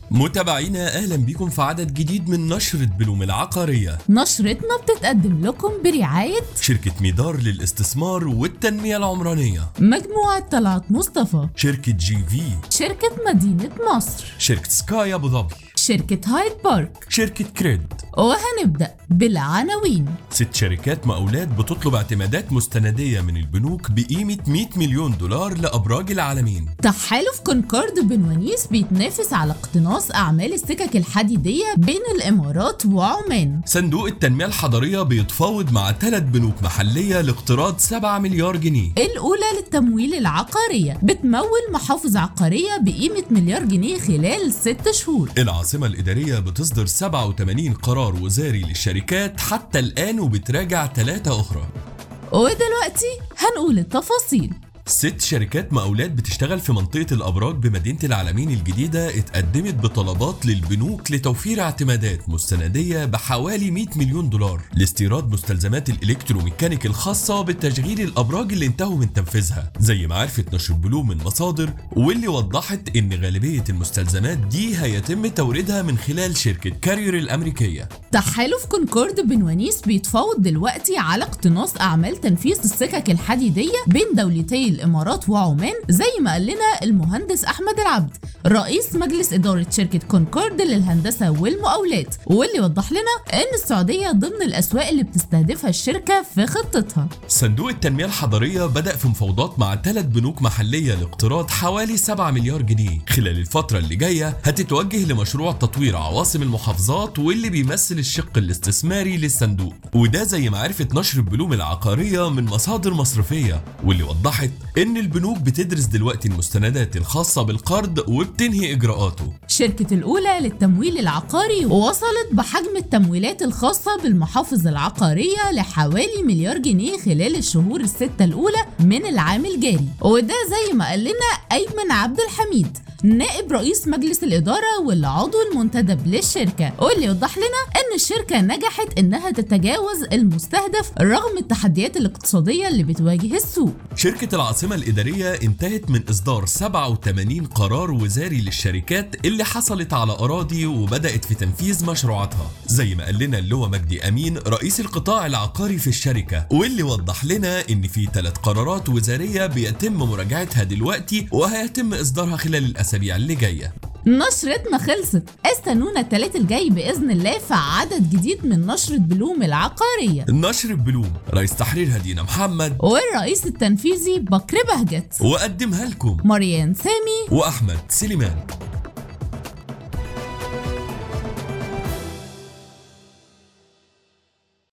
متابعينا اهلا بيكم في عدد جديد من نشرة بلوم العقارية نشرتنا بتتقدم لكم برعاية شركة ميدار للاستثمار والتنمية العمرانية مجموعة طلعت مصطفى شركة جي في شركة مدينة مصر شركة سكاي ابو ظبي شركة هايد بارك شركة كريد وهنبدأ بالعناوين ست شركات مقاولات بتطلب اعتمادات مستندية من البنوك بقيمة 100 مليون دولار لأبراج العالمين تحالف كونكورد بن ونيس بيتنافس على اقتناص أعمال السكك الحديدية بين الإمارات وعمان صندوق التنمية الحضرية بيتفاوض مع ثلاث بنوك محلية لاقتراض 7 مليار جنيه الأولى للتمويل العقارية بتمول محافظ عقارية بقيمة مليار جنيه خلال ست شهور العاصمة الإدارية بتصدر 87 قرار وزاري للشركات حتى الآن وبتراجع ثلاثة أخرى ودلوقتي هنقول التفاصيل ست شركات مقاولات بتشتغل في منطقة الأبراج بمدينة العالمين الجديدة اتقدمت بطلبات للبنوك لتوفير اعتمادات مستندية بحوالي 100 مليون دولار لاستيراد مستلزمات الإلكتروميكانيك الخاصة بتشغيل الأبراج اللي انتهوا من تنفيذها زي ما عرفت نشر بلوم من مصادر واللي وضحت إن غالبية المستلزمات دي هيتم توريدها من خلال شركة كارير الأمريكية تحالف كونكورد بن ونيس بيتفاوض دلوقتي على اقتناص أعمال تنفيذ السكك الحديدية بين دولتي الإمارات وعمان زي ما قال لنا المهندس أحمد العبد رئيس مجلس إدارة شركة كونكورد للهندسة والمقاولات واللي وضح لنا إن السعودية ضمن الأسواق اللي بتستهدفها الشركة في خطتها صندوق التنمية الحضرية بدأ في مفاوضات مع ثلاث بنوك محلية لاقتراض حوالي 7 مليار جنيه خلال الفترة اللي جاية هتتوجه لمشروع تطوير عواصم المحافظات واللي بيمثل الشق الاستثماري للصندوق وده زي ما عرفت نشر البلوم العقارية من مصادر مصرفية واللي وضحت إن البنوك بتدرس دلوقتي المستندات الخاصة بالقرض وبتنهي إجراءاته الشركة الأولى للتمويل العقاري وصلت بحجم التمويلات الخاصة بالمحافظ العقارية لحوالي مليار جنيه خلال الشهور الستة الأولى من العام الجاري وده زي ما قال لنا أيمن عبد الحميد نائب رئيس مجلس الإدارة والعضو المنتدب للشركة واللي وضح لنا إن الشركة نجحت إنها تتجاوز المستهدف رغم التحديات الاقتصادية اللي بتواجه السوق شركة العاصمة الإدارية انتهت من إصدار 87 قرار وزاري للشركات اللي حصلت على أراضي وبدأت في تنفيذ مشروعاتها زي ما قال لنا اللواء مجدي أمين رئيس القطاع العقاري في الشركة واللي وضح لنا إن في ثلاث قرارات وزارية بيتم مراجعتها دلوقتي وهيتم إصدارها خلال الأسابيع اللي جاية نشرتنا خلصت استنونا التلات الجاي بإذن الله في عدد جديد من نشرة بلوم العقارية نشر بلوم رئيس تحرير هدينا محمد والرئيس التنفيذي بكر بهجت وقدمها لكم مريان سامي وأحمد سليمان